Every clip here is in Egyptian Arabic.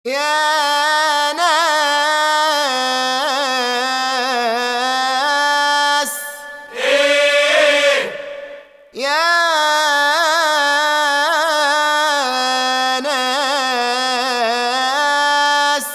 يا ناس يا ناس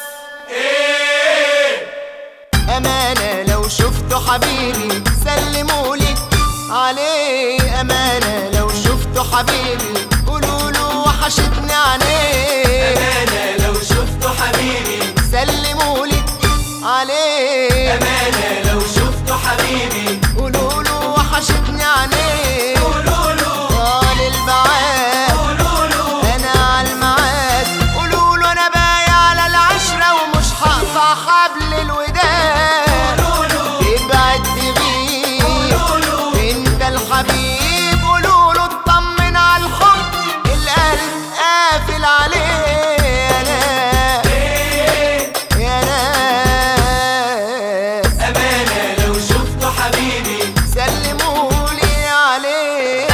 أمانة لو شفتوا حبيبي سلمولي عليه أمانة لو شفتوا حبيبي قولوا له وحشتني عينيه أمانة لو شفتوا حبيبي سلمولي عليه أمانة لو شفتوا حبيبي قولوا له وحشتني عينيه قولوا له طال البعاد قولوا له انا على الميعاد قولوا له انا بايع على العشره ومش هقطع حبل الوداد قولوا له ابعد تغيب قولوا له انت الحبيب قولوا له اطمن على الحب القلب قافل عليه يا ناس يا ناس أمانة لو شفتوا حبيبي سلمولي عليه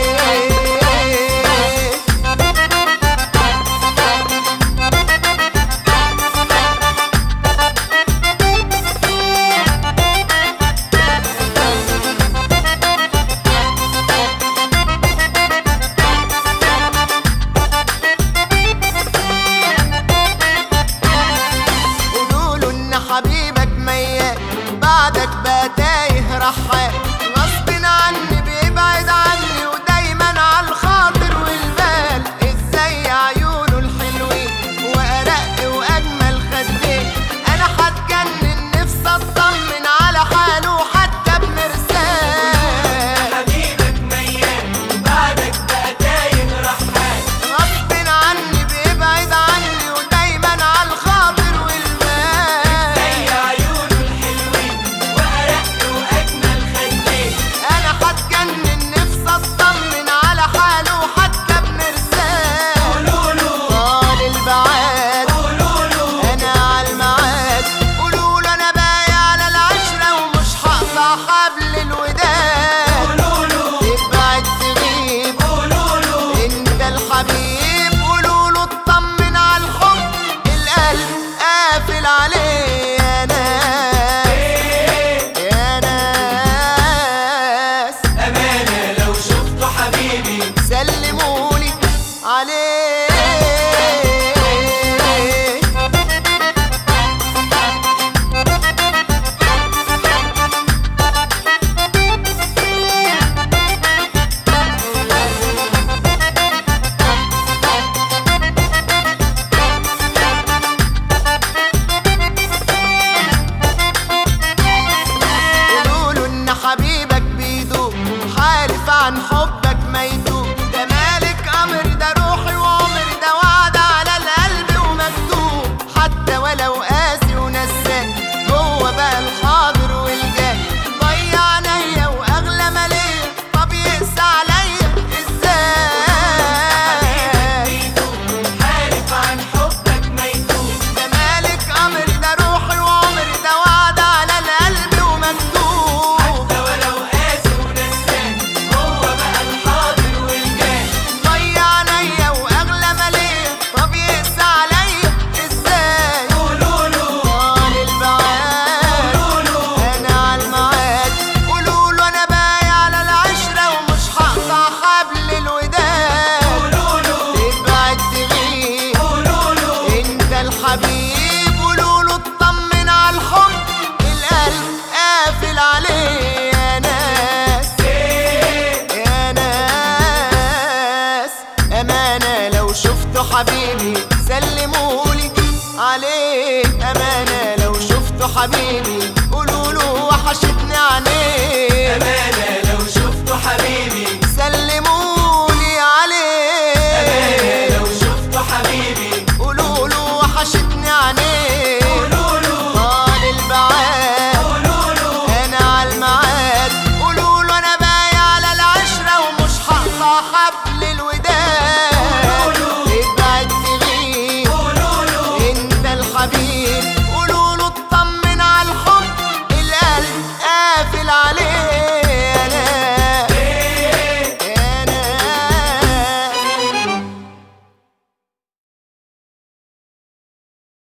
قولوله ان حبيبك ميت بعدك بقى تايه رحال غصب عني بيبعد عني ودايما على الخاطر والبال ازاي عيونه الحلوين وارق واجمل خدين انا هتجنن نفسي اطمن على حاله حتى بمرسال حبيبك ميت بعدك بقى تايه رحال غصب عني بيبعد عني ودايما على الخاطر والبال زي عيونه الحلوين وأرق وأجمل خدين انا هتجنن نفسي اطمن على حاله حتى بمرسال قولوا له طال البعاد قولوا له انا على الميعاد قولوا له انا بايع على العشره ومش هقطع حبل الوداد قولوا له ابعد تغيب قولوا له انت الحبيب قولوا له اطمن على الحب القلب قافل عليه يا ناس يا ناس أمانة لو شفتوا حبيبي سلمولي عليه قولوله ان حبيبك بيدوب حالف عن حبك ما يدوب ده مالك امر ده روحي وعمر ده وعد على القلب ومكتوب حتى ولو قاسي ونسان هو بقى الحاضر والجاي ضيع عينيا واغلى ما ليا طب يقسى عليا ازاي حالف عن حبك ما يتوب ده مالك امر ده روحي وعمر ده وعد على القلب ومكتوب حتى ولو قاسي ونسان هو بقى الحاضر والجاي ضيع عينيا واغلى ما ليا طب يقسى عليا ازاي قولوا له طال البعاد قولوا له انا على الميعاد قولوا له انا بايع على العشره ومش هقطع حبل الوداد قولوا له ابعد تغيب قولوا له انت الحبيب قولوا له اطمن على الحب القلب قافل عليه يا ناس يا ناس أمانة لو شفتوا حبيبي سلمولي عليه أمانة لو شفتوا حبيبي قولوا له وحشتني عينيه أمانة